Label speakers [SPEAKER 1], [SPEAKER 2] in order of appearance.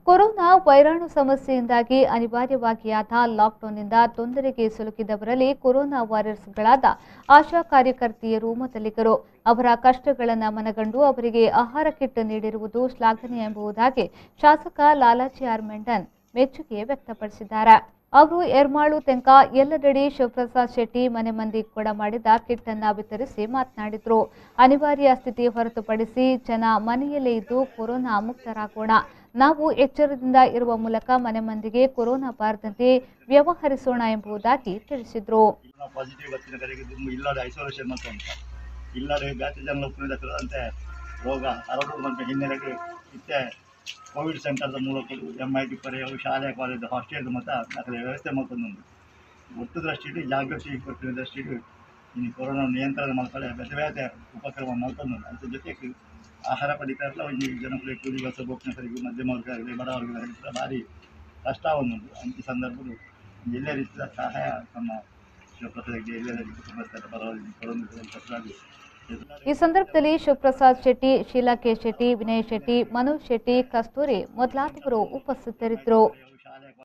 [SPEAKER 1] corona ವೈರಾಣು ಸಮಸ್ಯೆಯಿಂದಾಗಿ ಅನಿವಾರ್ಯವಾಗಿಯಾದ ಲಾಕ್ಡೌನ್ನಿಂದ ತೊಂದರೆಗೆ ಸಿಲುಕಿದವರಲ್ಲಿ ಕೊರೋನಾ ವಾರಿಯರ್ಸ್ಗಳಾದ ಆಶಾ ಕಾರ್ಯಕರ್ತೆಯರು ಮೊದಲಿಗರು ಅವರ ಕಷ್ಟಗಳನ್ನು ಮನಗಂಡು ಅವರಿಗೆ ಆಹಾರ ಕಿಟ್ ನೀಡಿರುವುದು ಶ್ಲಾಘನೀಯ ಎಂಬುದಾಗಿ ಶಾಸಕ ಲಾಲಾಜಿ ಆರ್ ಮೆಂಡನ್ ಮೆಚ್ಚುಗೆ ವ್ಯಕ್ತಪಡಿಸಿದ್ದಾರೆ ಅವರು ಎರ್ಮಾಳು ತೆಂಕ ಎಲ್ಲೆಡೆಡಿ ಶಿವಪ್ರಸಾದ್ ಶೆಟ್ಟಿ ಮನೆ ಮಂದಿ ಕೂಡ ಮಾಡಿದ ಕಿಟ್ ಅನ್ನ ವಿತರಿಸಿ ಮಾತನಾಡಿದ್ರು ಅನಿವಾರ್ಯ ಸ್ಥಿತಿ ಹೊರತುಪಡಿಸಿ ಜನ ಮನೆಯಲ್ಲೇ ಇದ್ದು ಕೊರೋನಾ ಮುಕ್ತರಾಗೋಣ ನಾವು ಎಚ್ಚರದಿಂದ ಇರುವ ಮೂಲಕ ಮನೆ ಮಂದಿಗೆ ಕೊರೋನಾ ಬಾರದಂತೆ ವ್ಯವಹರಿಸೋಣ ಎಂಬುದಾಗಿ ತಿಳಿಸಿದ್ರು
[SPEAKER 2] ಪಾಸಿಟಿವ್ వచ్చిన ಕಡೆಗೆ ತುಂಬ ಇಲ್ಲದೆ ಐಸೋಲೇಷನ್ ಮತ್ತು ಅಂತ ಇಲ್ಲದೆ ಜಾತಿ ಜನ ಉಪಯೋಗಿಸಿದಂತೆ ರೋಗ ಹರಡುವಂಥ ಹಿನ್ನೆಲೆಗೆ ಇತ್ತೆ ಕೋವಿಡ್ ಸೆಂಟರ್ದ ಮೂಲಕ ಎಮ್ ಐ ಟಿ ಪರ್ಯಾಯ ಶಾಲೆ ಕಾಲೇಜು ಹಾಸ್ಟೆಲ್ ಮತ್ತು ಅದರ ವ್ಯವಸ್ಥೆ ಮಾಡ್ಕೊಂಡು ಒಟ್ಟು ದೃಷ್ಟಿಯಲ್ಲಿ ಜಾಗೃತಿ ಕೊಟ್ಟಿರೋ ದೃಷ್ಟಿಯಲ್ಲಿ ಈ ಕೊರೋನಾ ನಿಯಂತ್ರಣ ಮಾಡ್ಕೊಳ್ಳಿ ಬೇರೆ ಬೇರೆ ಉಪಕ್ರಮ ಮಾಡ್ಕೊಂಡು ಅದ್ರ ಜೊತೆಗೆ ಆಹಾರ ಪಡಿತಾರಲ್ಲ ಒಂದು ಜನಗಳಿಗೆ ಕೂಲಿ ಕೆಲಸ ಬೋಕ್ನಕರಿಗೆ ಮಧ್ಯಮ ವರ್ಗಗಳಿಗೆ ಬಡ ವರ್ಗಗಳಿಗೆ ಭಾರಿ ಕಷ್ಟ ಒಂದೊಂದು ಅಂಥ ಸಂದರ್ಭದಲ್ಲಿ ಎಲ್ಲ ರೀತಿಯ ಸಹಾಯ ನಮ್ಮ ಶಿವಪ್ರಸಾದ್ಗೆ ಎಲ್ಲ ರೀತಿಯ ಕುಟುಂಬಸ್ಥರ ಪರವಾಗಿ ಕೊರೋನಾ ಕಷ್ಟವಾಗಿ
[SPEAKER 1] ಈ ಸಂದರ್ಭದಲ್ಲಿ ಶಿವಪ್ರಸಾದ್ ಶೆಟ್ಟಿ ಶೀಲಾ ಕೆ ಶೆಟ್ಟಿ ವಿನಯ್ ಶೆಟ್ಟಿ ಮನೋಜ್ ಶೆಟ್ಟಿ ಕಸ್ತೂರಿ ಮೊದಲಾದವರು ಉಪಸ್ಥಿತರಿದ್ದರು